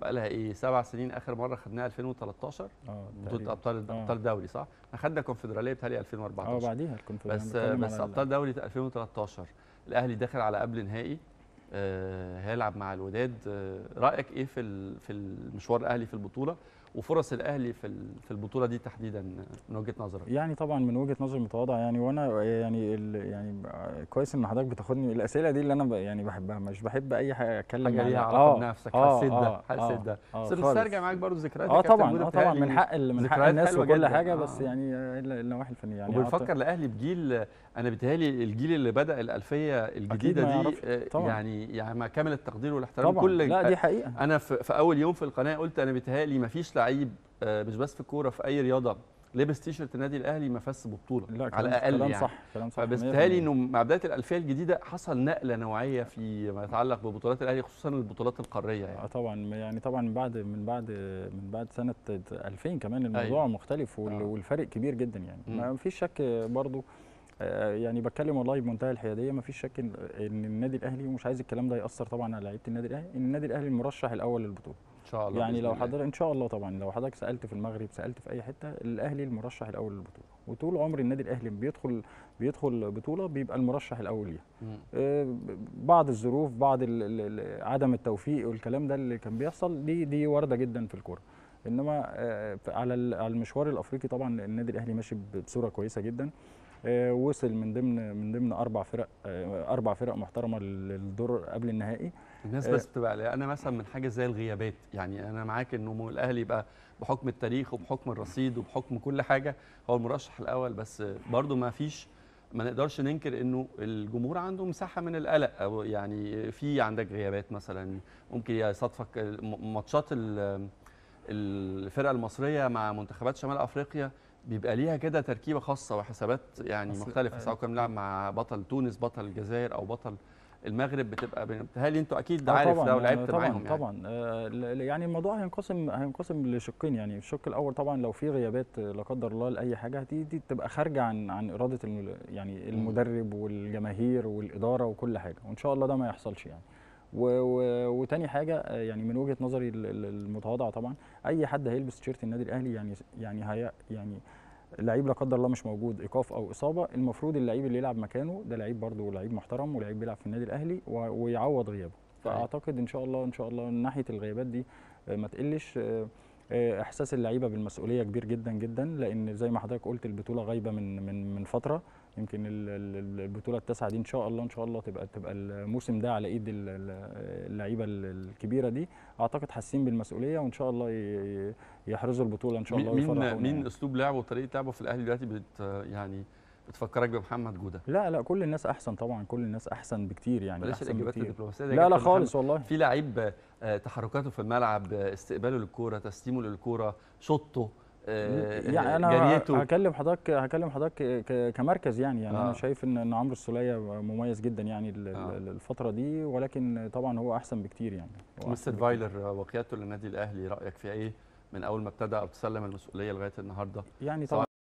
بقى لها ايه سبع سنين اخر مره خدناها 2013 اه بطوله تقريباً. ابطال آه. ابطال دوري صح؟ احنا خدنا كونفدراليه بتهيألي اه 2014 بعديها الكونفدرالية بس بنتكلم بس على ال- ابطال دوري 2013 الاهلي داخل على قبل نهائي آه، هيلعب مع الوداد آه، رايك ايه في ال- في المشوار الاهلي في البطوله وفرص الاهلي في ال- في البطوله دي تحديدا من وجهه نظرك يعني طبعا من وجهه نظري المتواضعه يعني وانا يعني ال يعني كويس ان حضرتك بتاخدني الاسئله دي اللي انا ب- يعني بحبها مش بحب اي حاجه اتكلم حاجه ليها على- علاقه آه، بنفسك آه، حسيت ده آه، حسيت آه، ده آه، بس خالص. بنسترجع معاك برضو ذكريات اه طبعا اه طبعا من حق ال- من حق ذكريات الناس حلوة وكل جداً. حاجه آه. بس يعني آه، ال- النواحي الفنيه يعني وبنفكر الاهلي بجيل انا بيتهيألي الجيل اللي بدا الالفيه الجديده ما دي يعرفش. آه، طبعا. يعني يعني مع كامل التقدير والاحترام طبعا كل لا دي حقيقه انا في, في اول يوم في القناه قلت انا بيتهيألي ما فيش لعيب آه، مش بس في الكوره في اي رياضه لبس تيشرت النادي الاهلي ما فاز ببطوله لا على كلام- الاقل كلام يعني صح كلام صح فبس 100%. بيتهيألي انه مع بدايه الالفيه الجديده حصل نقله نوعيه في ما يتعلق ببطولات الاهلي خصوصا البطولات القاريه يعني اه طبعا يعني طبعا من بعد من بعد من بعد سنه 2000 كمان الموضوع أيوة. مختلف وال- آه. والفرق كبير جدا يعني مم. ما فيش شك برضو آه، يعني بتكلم والله بمنتهى الحياديه ما فيش شك ان إن النادي الاهلي ومش عايز الكلام ده ياثر طبعا على لعيبه النادي الاهلي ان النادي الاهلي المرشح الاول للبطوله ان شاء الله يعني بإذن لو الله. حضرتك ان شاء الله طبعا لو حضرتك سالت في المغرب سالت في اي حته الاهلي المرشح الاول للبطوله وطول عمر النادي الاهلي بيدخل بيدخل بطوله بيبقى المرشح الاول ليها مم. آه، بعض الظروف بعض ال- ال- ال- عدم التوفيق والكلام ده اللي كان بيحصل دي دي وارده جدا في الكوره انما آه، ف- على ال- على المشوار الافريقي طبعا النادي الاهلي ماشي ب- بصوره كويسه جدا آه، وصل من ضمن من ضمن اربع فرق آه، اربع فرق محترمه للدور قبل النهائي الناس آه. بس بتبقى انا مثلا من حاجه زي الغيابات يعني انا معاك انه مو- الاهلي يبقى بحكم التاريخ وبحكم الرصيد وبحكم كل حاجه هو المرشح الاول بس برضو ما فيش ما نقدرش ننكر انه الجمهور عنده مساحه من القلق او يعني في عندك غيابات مثلا ممكن يصادفك م- ماتشات ال- الفرقه المصريه مع منتخبات شمال افريقيا بيبقى ليها كده تركيبه خاصه وحسابات يعني أصل- مختلفه سواء كنا بنلعب مع بطل تونس بطل الجزائر او بطل المغرب بتبقى بتهيألي انتوا اكيد آه عارف طبعاً، ده آه ولعبت طبعا معاهم يعني طبعا آه، ل- ل- يعني الموضوع هينقسم هينقسم لشقين يعني الشق الاول طبعا لو في غيابات آه، لا قدر الله لاي حاجه دي دي تبقى خارجه عن عن اراده الم- يعني المدرب والجماهير والاداره وكل حاجه وان شاء الله ده ما يحصلش يعني و و وتاني حاجه آه، يعني من وجهه نظري ال- ال- المتواضعه طبعا اي حد هيلبس تيشيرت النادي الاهلي يعني يعني هي يعني لعيب لا قدر الله مش موجود ايقاف او اصابه المفروض اللعيب اللي يلعب مكانه ده لعيب برضه لعيب محترم ولعيب بيلعب في النادي الاهلي و- ويعوض غيابه أيوة. فاعتقد ان شاء الله ان شاء الله من ناحيه الغيابات دي آه، ما تقلش آه، آه، احساس اللعيبه بالمسؤوليه كبير جدا جدا لان زي ما حضرتك قلت البطوله غايبه من من من فتره يمكن ال- ال- البطوله التاسعه دي ان شاء الله ان شاء الله تبقى تبقى الموسم ده على ايد ال- ال- اللعيبه ال- الكبيره دي اعتقد حاسين بالمسؤوليه وان شاء الله ي- ي- يحرزوا البطوله ان شاء الله مين ويفرحونا مين يعني. اسلوب لعبه وطريقه لعبه في الاهلي دلوقتي بت يعني بتفكرك بمحمد جوده لا لا كل الناس احسن طبعا كل الناس احسن بكتير يعني بلاش احسن الاجابات بكتير الدبلوماسيه دي لا يا لا كابتن محمد. خالص والله في لعيب آه، تحركاته في الملعب آه، استقباله للكوره تسليمه للكوره شوطه آه، يعني انا جريته هكلم حضرتك هكلم حضرتك ك- كمركز يعني يعني آه. انا شايف ان ان عمرو السوليه مميز جدا يعني ال- آه. ال- الفتره دي ولكن طبعا هو احسن بكتير يعني هو مستر أحسن بكتير. فايلر آه، وقيادته للنادي الاهلي رايك فيها ايه من اول ما ابتدى او تسلم المسؤوليه لغايه النهارده يعني سواء